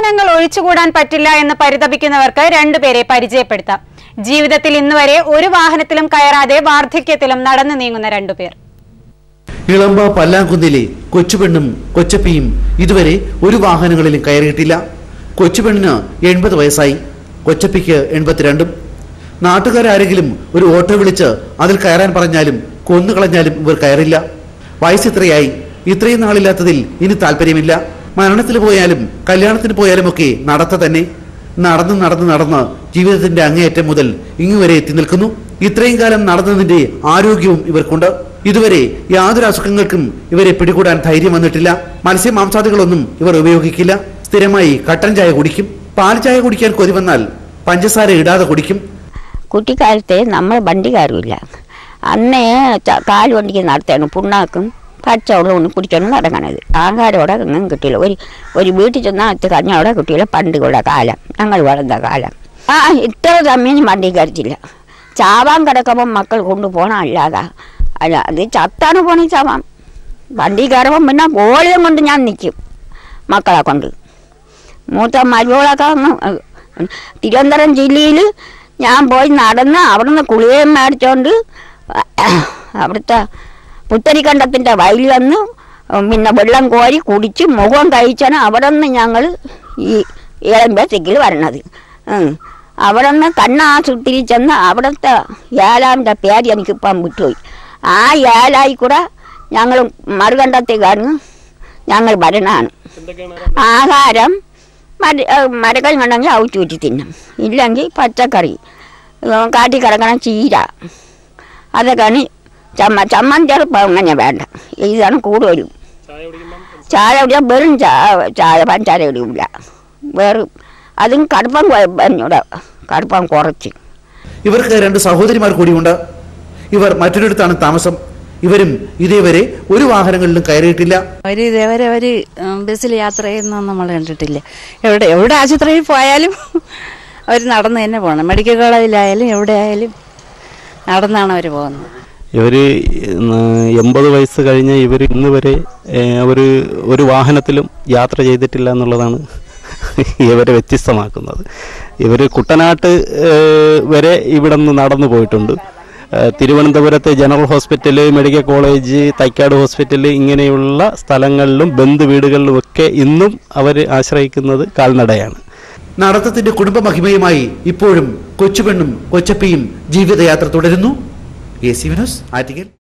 വാഹനങ്ങൾ ഒഴിച്ചുകൂടാൻ പറ്റില്ല എന്ന് പരിതപിക്കുന്നവർക്ക് രണ്ടുപേരെ പരിചയപ്പെടുത്താം ജീവിതത്തിൽ ഇന്നുവരെ ഒരു വാഹനത്തിലും കയറാതെ വാർദ്ധക്യത്തിലും നടന്നു നീങ്ങുന്ന രണ്ടുപേർ ഇളമ്പ പല്ലാങ്കുന്നിലെ കൊച്ചുപെണ്ണും കൊച്ചപ്പിയും ഇതുവരെ ഒരു വാഹനങ്ങളിലും കയറിയിട്ടില്ല കൊച്ചുപെണ്ണിന് എൺപത് വയസ്സായി കൊച്ചപ്പിക്ക് എൺപത്തിരണ്ടും നാട്ടുകാരാരെങ്കിലും ഒരു ഓട്ടോ വിളിച്ച് അതിൽ കയറാൻ പറഞ്ഞാലും കൊന്നുകളഞ്ഞാലും ഇവർ കയറില്ല വയസ്സ് ഇത്രയായി ഇത്രയും നാളില്ലാത്തതിൽ ഇനി താല്പര്യമില്ല മരണത്തിന് പോയാലും കല്യാണത്തിന് പോയാലും ഒക്കെ നടത്ത തന്നെ നടന്ന് നടന്ന് നടന്ന് ജീവിതത്തിന്റെ അങ്ങേയറ്റം മുതൽ ഇങ്ങുവരെ എത്തി നിൽക്കുന്നു ഇത്രയും കാലം നടന്നതിന്റെ ആരോഗ്യവും ഇവർക്കുണ്ട് ഇതുവരെ യാതൊരു അസുഖങ്ങൾക്കും ഇവരെ പിടികൂടാൻ ധൈര്യം വന്നിട്ടില്ല മത്സ്യ മാംസാദികളൊന്നും ഇവർ ഉപയോഗിക്കില്ല സ്ഥിരമായി കട്ടൻ ചായ കുടിക്കും പാൽ ചായ കുടിക്കാൻ കൊതി വന്നാൽ പഞ്ചസാര ഇടാതെ കുടിക്കും കുട്ടിക്കാലത്തെ നമ്മൾ വണ്ടി കയറില്ല അന്നേ ച- കാല് വണ്ടിക്ക് നടത്താണ് പുണ്ണാക്കും പച്ചവെള്ളവും കുടിച്ചാണ് നടക്കണത് ആഹാരോടെ ഒന്നും കിട്ടില്ല ഒരു ഒരു വീട്ടിൽ ചെന്നാൽ അത് കഞ്ഞോടെ കിട്ടിയില്ല പണ്ട് കൂടെ കാലം ഞങ്ങൾ വളർന്ന കാലം ആ ഇത്ര സമയം വണ്ടി കയറിച്ചില്ല ചാവാൻ കിടക്കുമ്പം മക്കൾ കൊണ്ടുപോകണം അല്ലാതെ അല്ല അത് ചത്താണ് പോണി ചാവാം വണ്ടി കയറുമ്പം പിന്നെ ഗോളിയം കൊണ്ട് ഞാൻ നിൽക്കും മക്കളെ കൊണ്ട് മൂത്ത മരുമകളൊക്കെ ഒന്ന് തിരുവനന്തപുരം ജില്ലയിൽ ഞാൻ പോയി നടന്ന് അവിടുന്ന് കുളിയേം മേടിച്ചോണ്ട് അവിടുത്തെ പുത്തരിക്കണ്ടത്തിൻ്റെ വയലിൽ വന്ന് പിന്നെ വെള്ളം കോരി കുടിച്ച് മുഖം കഴിച്ചാണ് അവിടെ നിന്ന് ഞങ്ങൾ ഈ ഏഴമ്പത്തേക്കിൽ വരണത് ഉം. അവിടെ നിന്ന് കണ്ണാശുപത്രിയിൽ ചെന്ന് അവിടുത്തെ ഏലാമിൻ്റെ പേര് എനിക്കിപ്പം വിട്ടുപോയി ആ ഏലായി കൂടെ ഞങ്ങൾ മറുകണ്ടത്തേക്കാണ് ഞങ്ങൾ വരണാണ് ആഹാരം മര മരകൾ ഉണ്ടെങ്കിൽ അവിച്ചു വെച്ച് തിന്നും ഇല്ലെങ്കിൽ പച്ചക്കറി ഏർ കാട്ടിൽ കിടക്കണ ചീര അതൊക്കെയാണ് ചമ്മ ചമ്മന്തി ഇപ്പം അങ്ങനെ വേണ്ട ഇതാണ് കൂടുതലും ചായ കുടിക്കാൻ വെറും ചായ ചായ പഞ്ചാര കുടിക്കില്ല വെറും അതും കടുപ്പം പറഞ്ഞൂടെ കടുപ്പം കുറച്ച് ഇവർക്ക് രണ്ട് സഹോദരിമാർ കൂടിയുണ്ട് ഇവർ മറ്റൊരിടത്താണ് താമസം ഇവരും ഇതേവരെ ഒരു വാഹനങ്ങളിലും കയറിയിട്ടില്ല അവർ ഇതേവരെ അവർ ബസ്സിൽ യാത്ര ചെയ്യുന്ന നമ്മൾ കണ്ടിട്ടില്ല എവിടെ എവിടെ ആശുപത്രിയിൽ പോയാലും അവർ നടന്ന് തന്നെ പോകണം മെഡിക്കൽ കോളേജിലായാലും എവിടെ ആയാലും നടന്നാണ് അവർ പോകുന്നത് ഇവർ എൺപത് വയസ്സ് കഴിഞ്ഞ ഇവർ ഇന്ന് വരെ അവർ ഒരു വാഹനത്തിലും യാത്ര ചെയ്തിട്ടില്ല എന്നുള്ളതാണ് ഇവരെ വ്യത്യസ്തമാക്കുന്നത് ഇവർ കുട്ടനാട്ട് ഏഹ്, വരെ ഇവിടെ നിന്ന് നടന്നു പോയിട്ടുണ്ട് ഏഹ്, തിരുവനന്തപുരത്തെ general hospital medical college Thycaud hospital ഇങ്ങനെയുള്ള സ്ഥലങ്ങളിലും ബന്ധു വീടുകളിലുമൊക്കെ ഇന്നും അവർ ആശ്രയിക്കുന്നത് കാൽനടയാണ് നടത്തത്തിന്റെ കുടുംബ മഹിമയുമായി ഇപ്പോഴും കൊച്ചുപെണ്ണും കൊച്ചപ്പിയും ജീവിതയാത്ര തുടരുന്നു എ സി വിനോസ് ആറ്റിങ്ങൽ